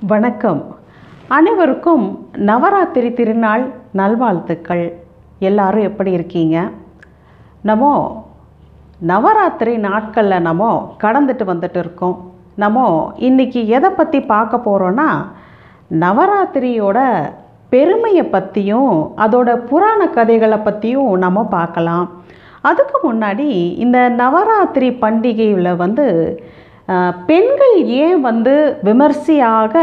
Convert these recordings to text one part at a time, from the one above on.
வணக்கம் அனைவருக்கும் நவராத்திரி திருநாள் நல்வாழ்த்துக்கள் எல்லாரும் எப்படி இருக்கீங்க நம்ம நவராத்திரி நாட்களில் நம்ம கடந்துட்டு வந்துட்டு இருக்கோம் நம்ம இன்னைக்கு எதை பற்றி பார்க்க போகிறோன்னா நவராத்திரியோட பெருமையை பற்றியும் அதோட புராண கதைகளை பற்றியும் நம்ம பார்க்கலாம் அதுக்கு முன்னாடி இந்த நவராத்திரி பண்டிகையில் வந்து ஆஹ், பெண்கள் ஏன் வந்து விமர்சையாக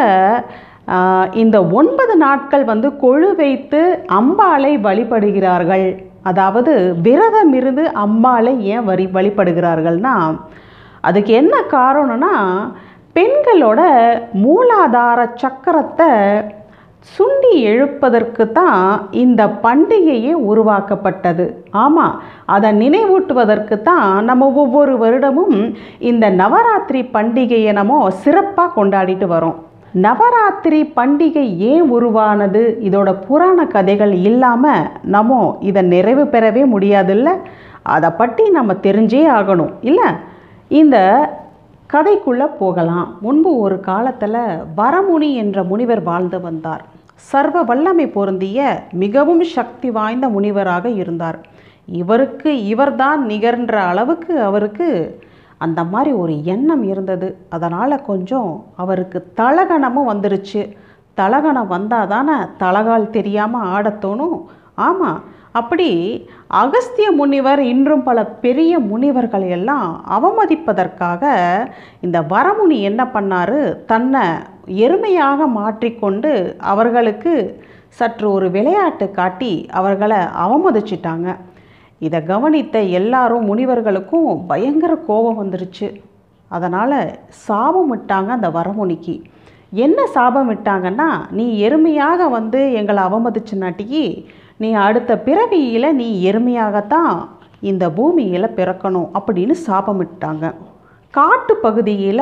ஆஹ், இந்த ஒன்பது நாட்கள் வந்து கொழு வைத்து அம்பாளை வழிபடுகிறார்கள் அதாவது விரதம் இருந்து அம்பாளை ஏன் வரி வழிபடுகிறார்கள்னா அதுக்கு என்ன காரணம்னா பெண்களோட மூலாதார சக்கரத்தை சுண்டி எழுப்பதற்கு தான் இந்த பண்டிகையே உருவாக்கப்பட்டது ஆமாம் அதை நினைவூட்டுவதற்கு தான் நம்ம ஒவ்வொரு வருடமும் இந்த நவராத்திரி பண்டிகையை நம்ம சிறப்பாக கொண்டாடிட்டு வரோம் நவராத்திரி பண்டிகை ஏன் உருவானது இதோட புராண கதைகள் இல்லாமல் நம்ம இதை நிறைவு பெறவே முடியாதுல்ல அதை பற்றி நம்ம தெரிஞ்சே ஆகணும் இல்லை இந்த கதைக்குள்ளே போகலாம் முன்பு ஒரு காலத்தில் வரமுனி என்ற முனிவர் வாழ்ந்து வந்தார் சர்வ வல்லமை பொருந்திய மிகவும் சக்தி வாய்ந்த முனிவராக இருந்தார் இவருக்கு இவர்தான் நிகர்ன்ற அளவுக்கு அவருக்கு அந்த மாதிரி ஒரு எண்ணம் இருந்தது அதனால் கொஞ்சம் அவருக்கு தலகணமும் வந்துருச்சு தலகணம் வந்தால் தானே தலகால் தெரியாமல் ஆடத்தோணும் ஆமாம் அப்படி அகஸ்திய முனிவர் இன்றும் பல பெரிய முனிவர்கள் எல்லாம் அவமதிப்பதற்காக இந்த வரமுனி என்ன பண்ணாரு தன்னை எருமையாக மாற்றிக்கொண்டு அவர்களுக்கு சற்று ஒரு விளையாட்டு காட்டி அவர்களை அவமதிச்சிட்டாங்க இதை கவனித்த எல்லாரும் முனிவர்களுக்கும் பயங்கர கோபம் வந்துருச்சு அதனால் சாபம் விட்டாங்க அந்த வரமுனிக்கு என்ன சாபம் விட்டாங்கன்னா நீ எருமையாக வந்து எங்களை அவமதிச்சுனாட்டிக்கு நீ அடுத்த பிறவியில் நீ எருமையாகத்தான் இந்த பூமியில் பிறக்கணும் அப்படின்னு சாபமிட்டாங்க காட்டு பகுதியில்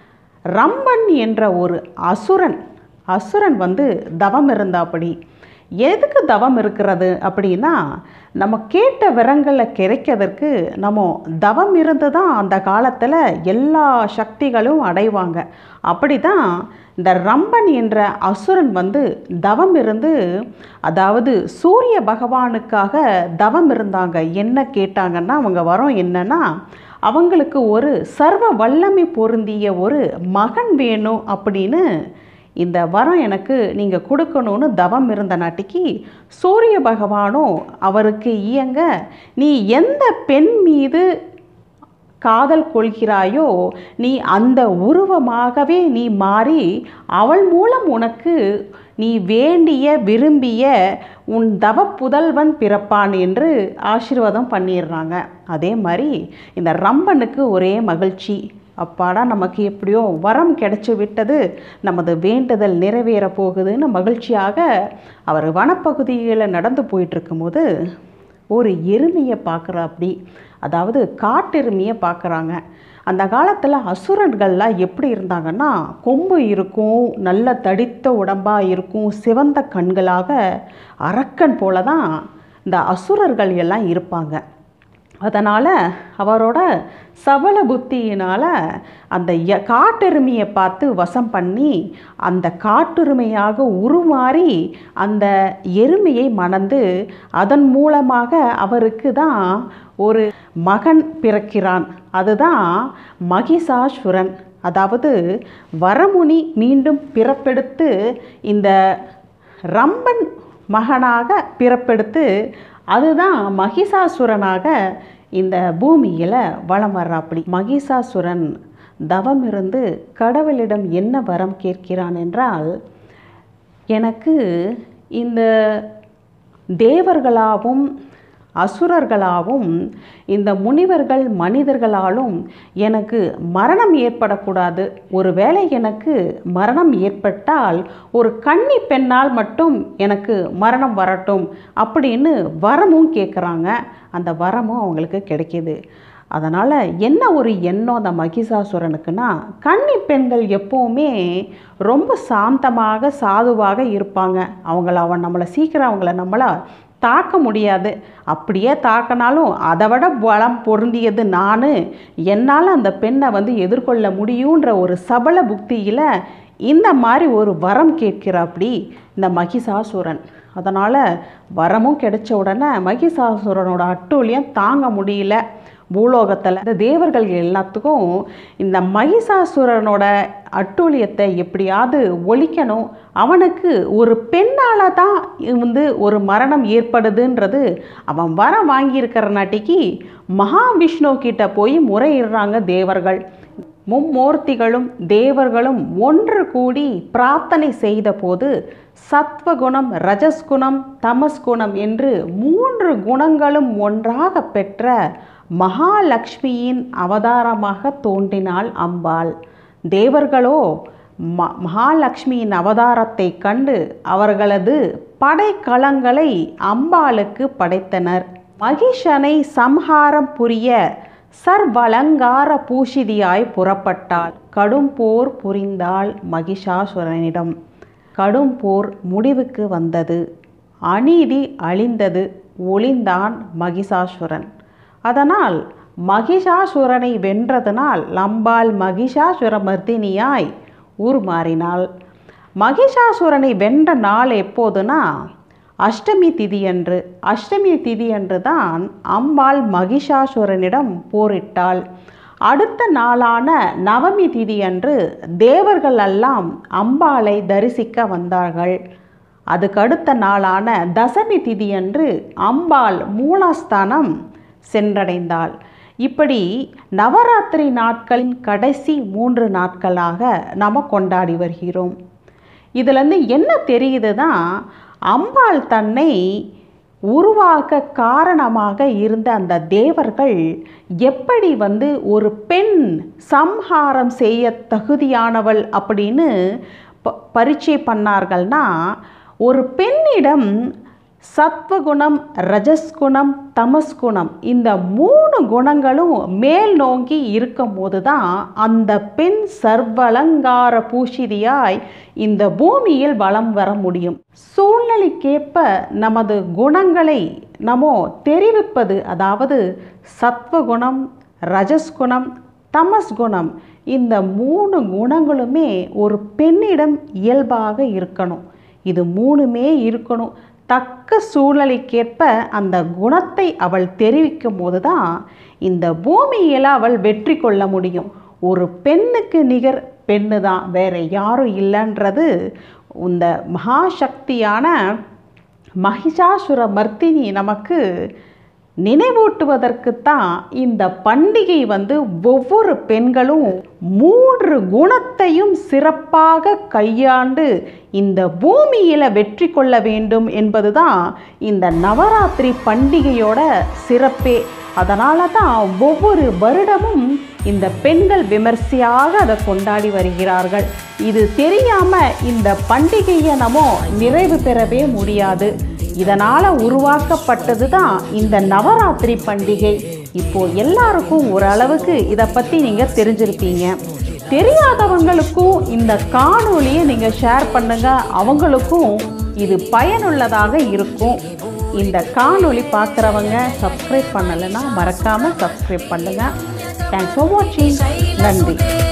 ரம்பன் என்ற ஒரு அசுரன் அசுரன் வந்து தவம் இருந்தாப்படி எதுக்கு தவம் இருக்கிறது அப்படின்னா நம்ம கேட்ட விரங்களை கிடைக்கிறதுக்கு நம்ம தவம் இருந்து தான் அந்த காலத்தில் எல்லா சக்திகளும் அடைவாங்க அப்படி தான் இந்த ரம்பன் என்ற அசுரன் வந்து தவம் இருந்து அதாவது சூரிய பகவானுக்காக தவம் இருந்தாங்க என்ன கேட்டாங்கன்னா அவங்க வரோம் என்னன்னா அவங்களுக்கு ஒரு சர்வ வல்லமை பொருந்திய ஒரு மகன் வேணும் அப்படின்னு இந்த வரம் எனக்கு நீங்கள் கொடுக்கணும்னு தவம் இருந்த நாட்டிக்கு சூரிய பகவானும் அவருக்கு இயங்க நீ எந்த பெண் மீது காதல் கொள்கிறாயோ நீ அந்த உருவமாகவே நீ மாறி அவள் மூலம் உனக்கு நீ வேண்டிய விரும்பிய உன் தவ புதல்வன் பிறப்பான் என்று ஆசீர்வாதம் பண்ணிடுறாங்க அதே மாதிரி இந்த ரம்பனுக்கு ஒரே மகிழ்ச்சி அப்பாடா நமக்கு எப்படியோ வரம் கிடைச்சி விட்டது நமது வேண்டுதல் நிறைவேற போகுதுன்னு மகிழ்ச்சியாக அவர் வனப்பகுதியில் நடந்து போயிட்டுருக்கும்போது ஒரு எருமையை பார்க்குறா அப்படி அதாவது காட்டெருமையை பார்க்குறாங்க அந்த காலத்தில் அசுரர்கள்லாம் எப்படி இருந்தாங்கன்னா கொம்பு இருக்கும் நல்ல தடித்த உடம்பாக இருக்கும் சிவந்த கண்களாக அரக்கன் போல தான் இந்த அசுரர்கள் எல்லாம் இருப்பாங்க அதனால் அவரோட சபல புத்தியினால் அந்த ய- காட்டெருமையை பார்த்து வசம் பண்ணி அந்த காட்டெருமையாக உருமாறி அந்த எருமையை மணந்து அதன் மூலமாக அவருக்கு தான் ஒரு மகன் பிறக்கிறான் அதுதான் மகிஷாசுரன் அதாவது வரமுனி மீண்டும் பிறப்பெடுத்து இந்த ரம்பன் மகனாக பிறப்பெடுத்து அதுதான் மகிஷாசுரனாக இந்த பூமியில் வலம் வர்றாப்படி மகிஷாசுரன் தவம் இருந்து கடவுளிடம் என்ன வரம் கேட்கிறான் என்றால் எனக்கு இந்த தேவர்களாகவும் அசுரர்களாகவும் இந்த முனிவர்கள் மனிதர்களாலும் எனக்கு மரணம் ஏற்படக்கூடாது ஒருவேளை எனக்கு மரணம் ஏற்பட்டால் ஒரு கன்னி பெண்ணால் மட்டும் எனக்கு மரணம் வரட்டும் அப்படின்னு வரமும் கேட்குறாங்க அந்த வரமும் அவங்களுக்கு கிடைக்கிது அதனால் என்ன ஒரு எண்ணம் அந்த மகிஷாசுரனுக்குன்னா கன்னி பெண்கள் எப்போவுமே ரொம்ப சாந்தமாக சாதுவாக இருப்பாங்க அவங்கள அவன் நம்மளை சீக்கிரம் அவங்கள நம்மளை தாக்க முடியாது அப்படியே தாக்கினாலும் அதை விட பலம் பொருந்தியது நான் என்னால் அந்த பெண்ணை வந்து எதிர்கொள்ள முடியுன்ற ஒரு சபல புக்தியில் இந்த மாதிரி ஒரு வரம் கேட்கிறாப்படி இந்த மகிஷாசுரன் அதனால் வரமும் கிடைச்ச உடனே மகிஷாசுரனோட அட்டூழியம் தாங்க முடியல பூலோகத்தில் இந்த தேவர்கள் எல்லாத்துக்கும் இந்த மகிஷாசுரனோட அட்டூழியத்தை எப்படியாவது ஒழிக்கணும் அவனுக்கு ஒரு பெண்ணால் தான் வந்து ஒரு மரணம் ஏற்படுதுன்றது அவன் வரம் வாங்கியிருக்கிறனாட்டிக்கு மகாவிஷ்ணு கிட்ட போய் முறையிடுறாங்க தேவர்கள் மும்மூர்த்திகளும் தேவர்களும் ஒன்று கூடி பிரார்த்தனை செய்தபோது சத்வகுணம் ரஜஸ்குணம் தமஸ்குணம் என்று மூன்று குணங்களும் ஒன்றாக பெற்ற மகாலட்சுமியின் அவதாரமாக தோன்றினாள் அம்பாள் தேவர்களோ ம மகாலட்சுமியின் அவதாரத்தை கண்டு அவர்களது படைக்கலங்களை அம்பாளுக்கு படைத்தனர் மகிஷனை சம்ஹாரம் புரிய சர்வலங்கார பூஷிதியாய் புறப்பட்டாள் கடும் போர் புரிந்தாள் மகிஷாசுரனிடம் கடும் போர் முடிவுக்கு வந்தது அநீதி அழிந்தது ஒளிந்தான் மகிஷாசுரன் அதனால் மகிஷாசுரனை வென்றதனால் லம்பாள் மகிஷாசுரமர்தினியாய் உருமாறினாள் மகிஷாசுரனை வென்ற நாள் எப்போதுனா அஷ்டமி திதியன்று அஷ்டமி திதியன்று தான் அம்பாள் மகிஷாசுரனிடம் போரிட்டாள் அடுத்த நாளான நவமி திதியன்று தேவர்கள் எல்லாம் அம்பாளை தரிசிக்க வந்தார்கள் அதுக்கு அடுத்த நாளான தசமி திதியன்று அம்பாள் மூலாஸ்தானம் சென்றடைந்தாள் இப்படி நவராத்திரி நாட்களின் கடைசி மூன்று நாட்களாக நாம் கொண்டாடி வருகிறோம் இதுலேருந்து என்ன தெரியுதுன்னா அம்பாள் தன்னை உருவாக்க காரணமாக இருந்த அந்த தேவர்கள் எப்படி வந்து ஒரு பெண் சம்ஹாரம் செய்ய தகுதியானவள் அப்படின்னு ப பரீட்சை பண்ணார்கள்னா ஒரு பெண்ணிடம் சத்வகுணம் ரஜஸ்குணம் தமஸ்குணம் இந்த மூணு குணங்களும் மேல் நோக்கி இருக்கும் போது தான் அந்த பெண் சர்வலங்கார பூஷிதியாய் இந்த பூமியில் வலம் வர முடியும் சூழ்நிலைக்கேற்ப நமது குணங்களை நமோ தெரிவிப்பது அதாவது சத்வகுணம் ரஜஸ்குணம் தமஸ்குணம் இந்த மூணு குணங்களுமே ஒரு பெண்ணிடம் இயல்பாக இருக்கணும் இது மூணுமே இருக்கணும் தக்க சூழ்நிலைக்கேற்ப அந்த குணத்தை அவள் தெரிவிக்கும் போது தான் இந்த பூமியில் அவள் வெற்றி கொள்ள முடியும் ஒரு பெண்ணுக்கு நிகர் பெண்ணு தான் வேற யாரும் இல்லைன்றது இந்த மகாசக்தியான மகிஷாசுர மர்த்தினி நமக்கு நினைவூட்டுவதற்குத்தான் இந்த பண்டிகை வந்து ஒவ்வொரு பெண்களும் மூன்று குணத்தையும் சிறப்பாக கையாண்டு இந்த பூமியில் வெற்றி கொள்ள வேண்டும் என்பதுதான் இந்த நவராத்திரி பண்டிகையோட சிறப்பே அதனால தான் ஒவ்வொரு வருடமும் இந்த பெண்கள் விமர்சையாக அதை கொண்டாடி வருகிறார்கள் இது தெரியாமல் இந்த பண்டிகையை நம்ம நிறைவு பெறவே முடியாது இதனால் உருவாக்கப்பட்டது தான் இந்த நவராத்திரி பண்டிகை இப்போ எல்லாருக்கும் ஓரளவுக்கு இதை பற்றி நீங்கள் தெரிஞ்சிருப்பீங்க தெரியாதவங்களுக்கும் இந்த காணொளியை நீங்கள் ஷேர் பண்ணுங்க அவங்களுக்கும் இது பயனுள்ளதாக இருக்கும் இந்த காணொளி பார்க்குறவங்க சப்ஸ்கிரைப் பண்ணலைன்னா மறக்காமல் சப்ஸ்கிரைப் பண்ணுங்கள் தேங்க்ஸ் ஃபார் வாட்சிங் நன்றி